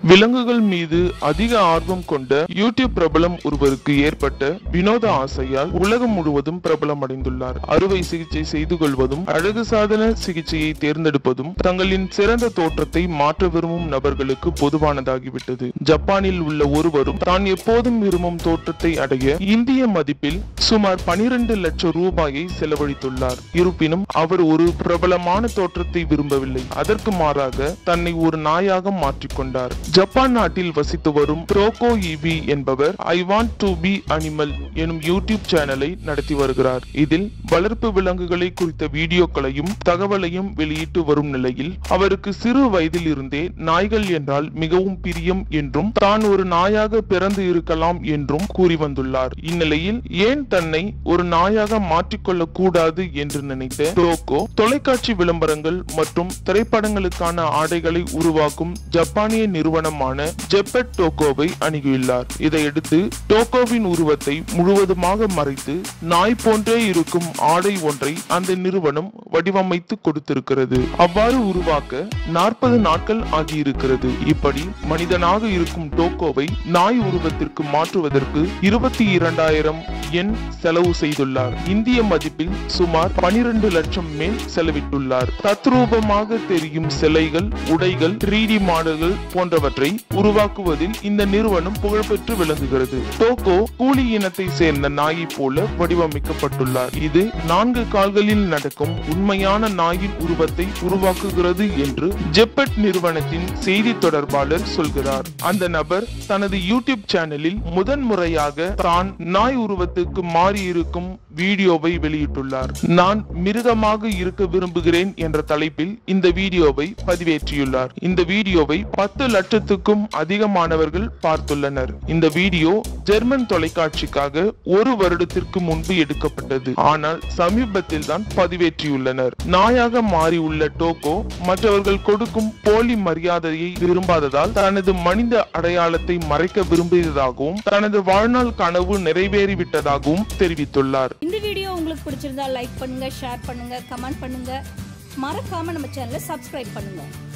விலங்குகள் மீது அதிக ஆர்வம் கொண்ட யூடியூப் பிரபலம் ஒருவருக்கு ஏற்பட்ட வினோத ஆசையால் உலகம் முழுவதும் பிரபலமடைந்துள்ளார் அறுவை சிகிச்சை செய்து கொள்வதும் அழகு சாதன சிகிச்சையை தேர்ந்தெடுப்பதும் தங்களின் சிறந்த தோற்றத்தை மாற்ற விரும்பும் நபர்களுக்கு பொதுவானதாகிவிட்டது ஜப்பானில் உள்ள ஒருவரும் தான் எப்போதும் விரும்பும் தோற்றத்தை அடைய இந்திய மதிப்பில் சுமார் 12 லட்சம் ரூபாயை செலவழித்துள்ளார் இருப்பினும் அவர் ஒரு பிரபலமான தோற்றத்தை விரும்பவில்லை அதற்கு மாறாக தன்னை ஒரு நாயாக மாற்றிக்கொண்டார் ஜப்பான் நாட்டில் வசித்து வரும் ட்ரோகோ இபி என்பவர் I want to be animal எனும் யூடியூப் சேனலை நடத்தி வருகிறார் இதில் வளர்ப்பு விலங்குகளை குறித்த வீடியோக்களையும் தகவலையும் வெளியிட்டு வரும் நிலையில் அவருக்கு சிறு வயதில் இருந்தே நாய்கள் என்றால் மிகவும் பிரியம் என்றும் தான் ஒரு நாயாக பிறந்து இருக்கலாம் என்றும் கூறி வந்துள்ளார் இந்நிலையில் ஏன் தன்னை ஒரு நாயாக மாற்றிக்கொள்ள கூடாது என்று நினைத்த டோக்கோ தொலைக்காட்சி விளம்பரங்கள் மற்றும் திரைப்படங்களுக்கான ஆடைகளை உருவாக்கும் ஜப்பானிய நிறுவனமான ஜெப்பட் டோக்கோவை அணுகியுள்ளார் இதையடுத்து டோக்கோவின் உருவத்தை முழுவதுமாக மறைத்து நாய் போன்றே இருக்கும் ஆடை ஒன்றை அந்த நிறுவனம் வடிவமைத்து கொடுத்திருக்கிறது அவ்வாறு உருவாக்க நாற்பது நாட்கள் ஆகியிருக்கிறது இப்படி மனிதனாக இருக்கும் டோக்கோவை நாய் உருவத்திற்கு மாற்றுவதற்கு இருபத்தி இரண்டாயிரம் எண் செலவு செய்துள்ளார் இந்திய மதிப்பில் சுமார் 12 லட்சம் மேல் செலவிட்டுள்ளார் தத்ரூபமாக தெரியும் சிலைகள் உடைகள் 3D மாடல்கள் போன்றவற்றை உருவாக்குவதில் இந்த நிறுவனம் புகழ்பெற்று விளங்குகிறது டோக்கோ கூலி இனத்தை சேர்ந்த நாயை போல வடிவமைக்கப்பட்டுள்ளார் இது நான்கு கால்களில் நடக்கும் உண்மையான நாயின் உருவத்தை உருவாக்குகிறது என்று ஜெப்பட் நிறுவனத்தின் செய்தி தொடர்பாளர் சொல்கிறார் அந்த நபர் தனது யூடியூப் சேனலில் முதன் முறையாக தான் நாய் உருவத்துக்கு மாறி இருக்கும் வீடியோவை வெளியிட்டுள்ளார் நான் மிருகமாக இருக்க விரும்புகிறேன் என்ற தலைப்பில் இந்த வீடியோவை பதிவேற்றியுள்ளார் இந்த வீடியோவை பத்து லட்சத்துக்கும் அதிகமானவர்கள் பார்த்துள்ளனர் இந்த வீடியோ ஜெர்மன் தொலைக்காட்சிக்காக ஒரு வருடத்திற்கு முன்பு எடுக்கப்பட்டது ஆனால் சமீபத்தில் தான் பதிவேற்றியுள்ளனர் நாயாக மாறியுள்ள டோக்கோ மற்றவர்கள் கொடுக்கும் போலி மரியாதையை விரும்பாததால் தனது மனித அடையாளத்தை மறைக்க விரும்பியதாகவும் தனது வாழ்நாள் கனவு நிறைவேறிவிட்டதாகவும் தெரிவித்துள்ளார் இந்த வீடியோ உங்களுக்கு பிடிச்சிருந்தா லைக் பண்ணுங்க ஷேர் பண்ணுங்க கமெண்ட் பண்ணுங்க மறக்காம நம்ம சேனலை சப்ஸ்கிரைப் பண்ணுங்க